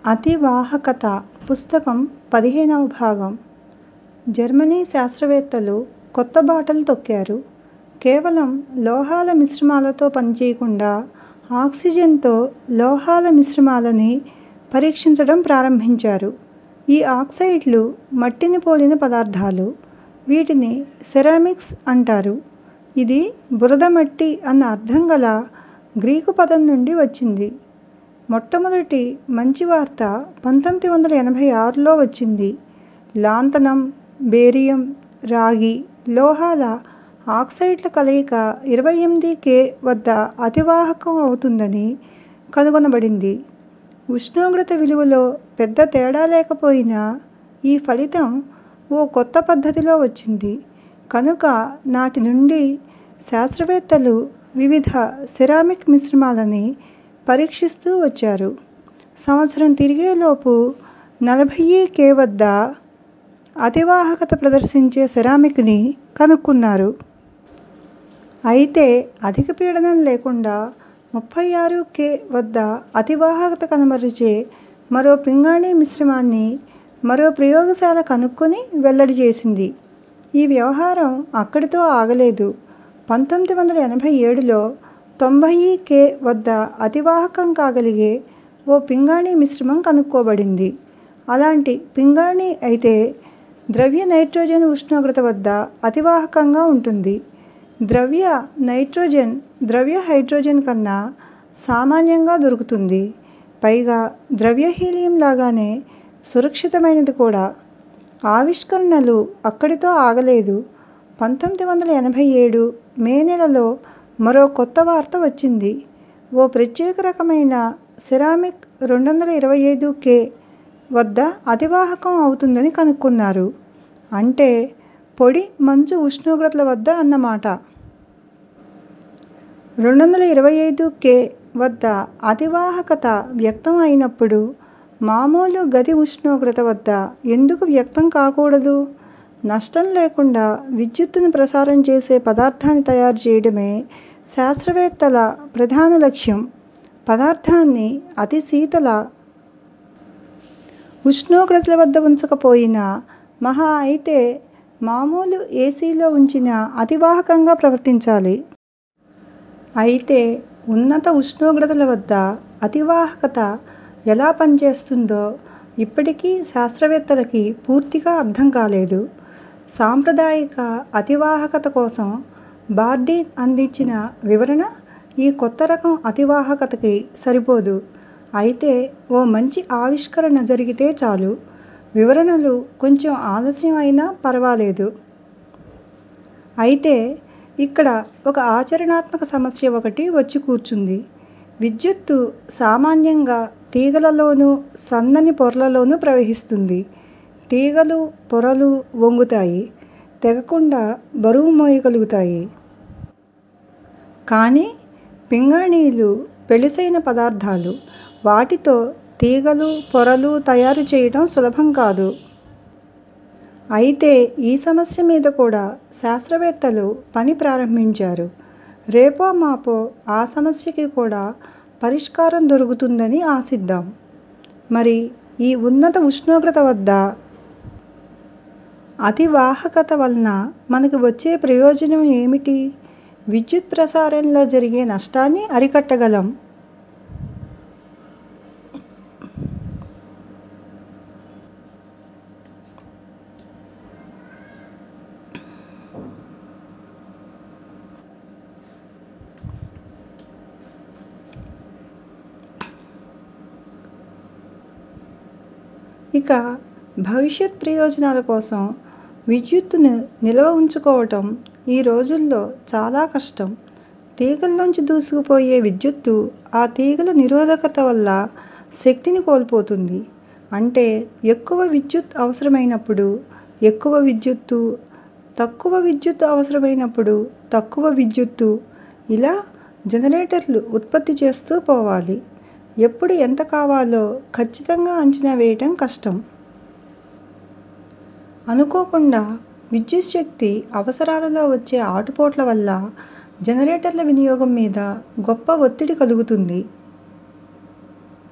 అతివాహకత పుస్తకం పదిహేనవ భాగం జర్మనీ శాస్త్రవేత్తలు కొత్త బాటలు తొక్కారు కేవలం లోహాల మిశ్రమాలతో పనిచేయకుండా ఆక్సిజన్తో లోహాల మిశ్రమాలని పరీక్షించడం ప్రారంభించారు ఈ ఆక్సైడ్లు మట్టిని పోలిన పదార్థాలు వీటిని సెరామిక్స్ అంటారు ఇది బురద మట్టి అన్న అర్థం గల గ్రీకు పదం నుండి వచ్చింది మొట్టమొదటి మంచి వార్త పంతొమ్మిది వందల ఎనభై ఆరులో వచ్చింది లాంతనం బేరియం రాగి లోహాల ఆక్సైడ్ల కలయిక ఇరవై ఎనిమిది కె వద్ద అతివాహకం అవుతుందని కనుగొనబడింది ఉష్ణోగ్రత విలువలో పెద్ద తేడా లేకపోయినా ఈ ఫలితం ఓ కొత్త పద్ధతిలో వచ్చింది కనుక నాటి నుండి శాస్త్రవేత్తలు వివిధ సిరామిక్ మిశ్రమాలని పరీక్షిస్తూ వచ్చారు సంవత్సరం తిరిగేలోపు నలభై కె వద్ద అతివాహకత ప్రదర్శించే సెరామిక్ని కనుక్కున్నారు అయితే అధిక పీడనం లేకుండా ముప్పై ఆరు కె వద్ద అతివాహకత కనబరిచే మరో పింగాణీ మిశ్రమాన్ని మరో ప్రయోగశాల కనుక్కొని వెల్లడి చేసింది ఈ వ్యవహారం అక్కడితో ఆగలేదు పంతొమ్మిది వందల ఎనభై ఏడులో తొంభై కె వద్ద అతివాహకం కాగలిగే ఓ పింగాణీ మిశ్రమం కనుక్కోబడింది అలాంటి పింగాణీ అయితే ద్రవ్య నైట్రోజన్ ఉష్ణోగ్రత వద్ద అతివాహకంగా ఉంటుంది ద్రవ్య నైట్రోజన్ ద్రవ్య హైడ్రోజన్ కన్నా సామాన్యంగా దొరుకుతుంది పైగా ద్రవ్య హీలియం లాగానే సురక్షితమైనది కూడా ఆవిష్కరణలు అక్కడితో ఆగలేదు పంతొమ్మిది వందల ఎనభై ఏడు మే నెలలో మరో కొత్త వార్త వచ్చింది ఓ ప్రత్యేక రకమైన సిరామిక్ రెండు వందల ఇరవై ఐదు కె వద్ద అతివాహకం అవుతుందని కనుక్కున్నారు అంటే పొడి మంచు ఉష్ణోగ్రతల వద్ద అన్నమాట రెండు వందల ఇరవై ఐదు కె వద్ద అతివాహకత వ్యక్తం అయినప్పుడు మామూలు గది ఉష్ణోగ్రత వద్ద ఎందుకు వ్యక్తం కాకూడదు నష్టం లేకుండా విద్యుత్తును ప్రసారం చేసే పదార్థాన్ని తయారు చేయడమే శాస్త్రవేత్తల ప్రధాన లక్ష్యం పదార్థాన్ని అతి శీతల ఉష్ణోగ్రతల వద్ద ఉంచకపోయినా మహా అయితే మామూలు ఏసీలో ఉంచినా అతివాహకంగా ప్రవర్తించాలి అయితే ఉన్నత ఉష్ణోగ్రతల వద్ద అతివాహకత ఎలా పనిచేస్తుందో ఇప్పటికీ శాస్త్రవేత్తలకి పూర్తిగా అర్థం కాలేదు సాంప్రదాయిక అతివాహకత కోసం బార్డీన్ అందించిన వివరణ ఈ కొత్త రకం అతివాహకతకి సరిపోదు అయితే ఓ మంచి ఆవిష్కరణ జరిగితే చాలు వివరణలు కొంచెం ఆలస్యం అయినా పర్వాలేదు అయితే ఇక్కడ ఒక ఆచరణాత్మక సమస్య ఒకటి వచ్చి కూర్చుంది విద్యుత్తు సామాన్యంగా తీగలలోనూ సన్నని పొరలలోనూ ప్రవహిస్తుంది తీగలు పొరలు వంగుతాయి తెగకుండా బరువు మోయగలుగుతాయి కానీ పింగాణీలు పెళుసైన పదార్థాలు వాటితో తీగలు పొరలు తయారు చేయడం సులభం కాదు అయితే ఈ సమస్య మీద కూడా శాస్త్రవేత్తలు పని ప్రారంభించారు రేపో మాపో ఆ సమస్యకి కూడా పరిష్కారం దొరుకుతుందని ఆశిద్దాం మరి ఈ ఉన్నత ఉష్ణోగ్రత వద్ద అతివాహకత వలన మనకి వచ్చే ప్రయోజనం ఏమిటి విద్యుత్ ప్రసారంలో జరిగే నష్టాన్ని అరికట్టగలం ఇక భవిష్యత్ ప్రయోజనాల కోసం విద్యుత్తును నిల్వ ఉంచుకోవటం ఈ రోజుల్లో చాలా కష్టం తీగల్లోంచి దూసుకుపోయే విద్యుత్తు ఆ తీగల నిరోధకత వల్ల శక్తిని కోల్పోతుంది అంటే ఎక్కువ విద్యుత్ అవసరమైనప్పుడు ఎక్కువ విద్యుత్తు తక్కువ విద్యుత్ అవసరమైనప్పుడు తక్కువ విద్యుత్తు ఇలా జనరేటర్లు ఉత్పత్తి చేస్తూ పోవాలి ఎప్పుడు ఎంత కావాలో ఖచ్చితంగా అంచనా వేయటం కష్టం అనుకోకుండా విద్యుత్ శక్తి అవసరాలలో వచ్చే ఆటుపోట్ల వల్ల జనరేటర్ల వినియోగం మీద గొప్ప ఒత్తిడి కలుగుతుంది